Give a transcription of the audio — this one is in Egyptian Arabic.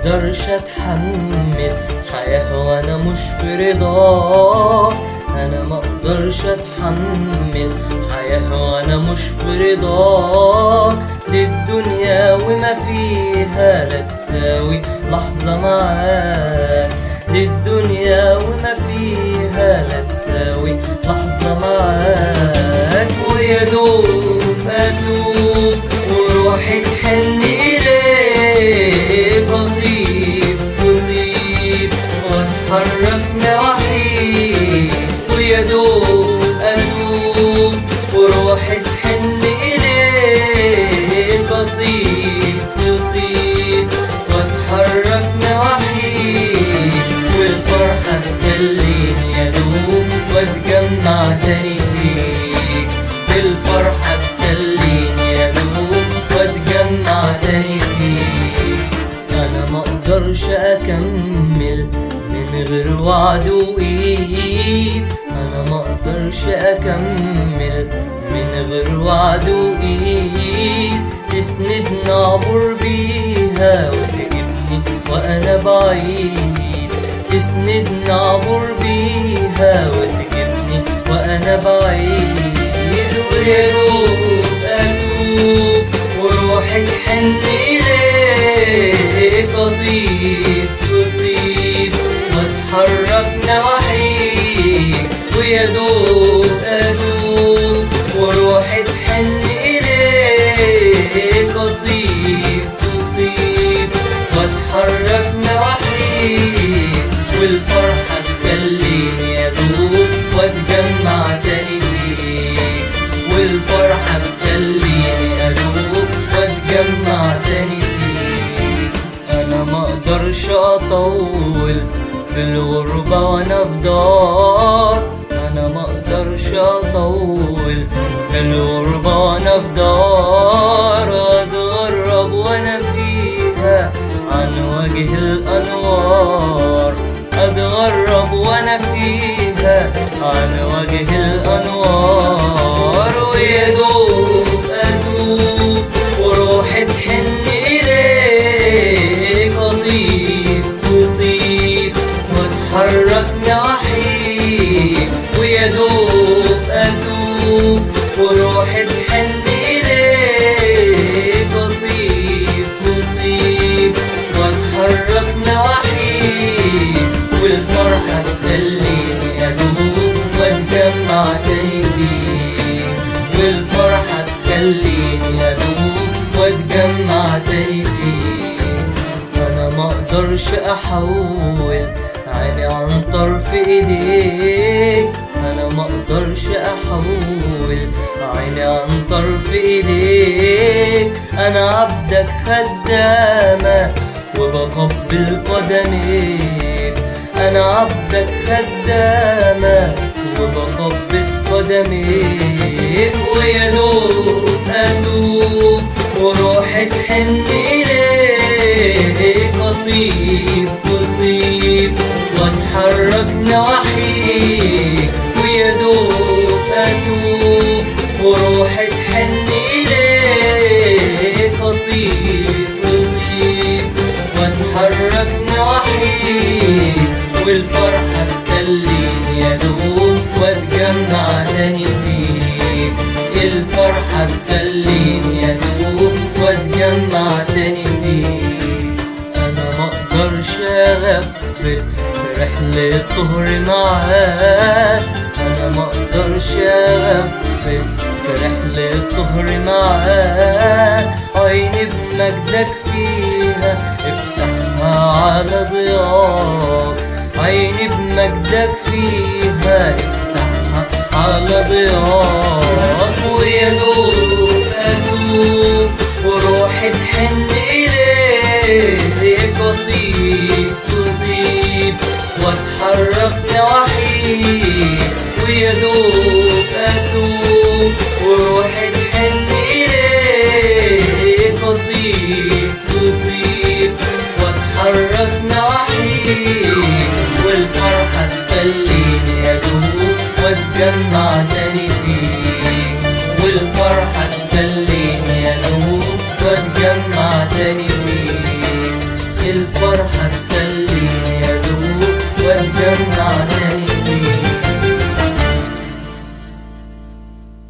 اقدرش اتحمل حياة وانا مش في رضاك انا ما اقدرش اتحمل حياة وانا مش في رضاك دي الدنيا وما فيها لا تساوي لحظة معاك دي الدنيا وما فيها لا تساوي لحظة معاك ويا دوب اتوب وروحي تحن إليك أطيب وطيب وأتحرك نواحيك ويا دوب أدوب وروحي تحن إليك أطيب وطيب وأتحرك نواحيك والفرحة تخليني أدوب وأتجمع تاني فيك بالفرحة تخليني أدوب وأتجمع تاني فيك أنا ما أقدرش أكمل من غير وعد وإيد أنا ما أقدرش أكمل من غير وعد وإيد تسندني أعبر بيها وتجيبني وأنا بعيد تسندني أعبر بيها وتجيبني وأنا بعيد ويا دوب أتوب وروحي تحن إليك أطيب وطيب وأتحرك نواحيك ويا دوب أدوب وروحي تحن إليك أطيب وطيب وأتحرك نواحيك والفرحة تخليني أدوب وأتجمع تاني فيك والفرحة تخليني أدوب وأتجمع تاني فيك أنا ما أقدرش أطول في الغربة وأنا في دار أنا ما أقدرش أطول في الغربة وأنا في دار أتغرب وأنا فيها عن وجه الأنوار أتغرب وأنا فيها عن وجه الأنوار ويا دوب أدوب وروحي تحن إليك أطيب وطيب وأتحرك نواحيك ويا دوب أدوب وروحي تحن إليك أطيب وطيب وأتحرك نواحيك والفرحة تخليني أدوب وأتجمع تاني فيك والفرحة تخليني أدوب وأتجمع تاني فيك أنا ما أقدرش أحول عيني عن طرف إيديك أنا ما أقدرش أحول عيني عن طرف إيديك أنا عبدك خدامك وبقبل قدميك أنا عبدك خدامك وبقبل قدميك ويا دوب أدوب وروحي تحن إليك أطيب وطيب وأتحرك نواحيك ويا دوب أدوب وروحي تحن إليك أطيب وطيب وأتحرك نواحيك والفرحة تخليني أدوب وأتجمع تاني فيك الفرحة تخليني أدوب وأتجمع تاني فيك أنا ما أقدرش أغفل في رحلة طهر معاك أنا ما أقدرش أغفل في رحلة طهر معاك عيني بمجدك فيها افتحها على ضياك عيني بمجدك فيها افتحها على ضياك ويا دوب أدوب وروحي تحن إليك أطيب وطيب وأتحرك نواحيك ويا دوب أتوب وروحي تحن إليك أطيب وطيب وأتحرك نواحيك والفرحة تخليني أدوب وأتجمع تاني فيك والفرحة تخليني أدوب وأتجمع تاني فيك الفرحة تخليني أدوب واتجمع تاني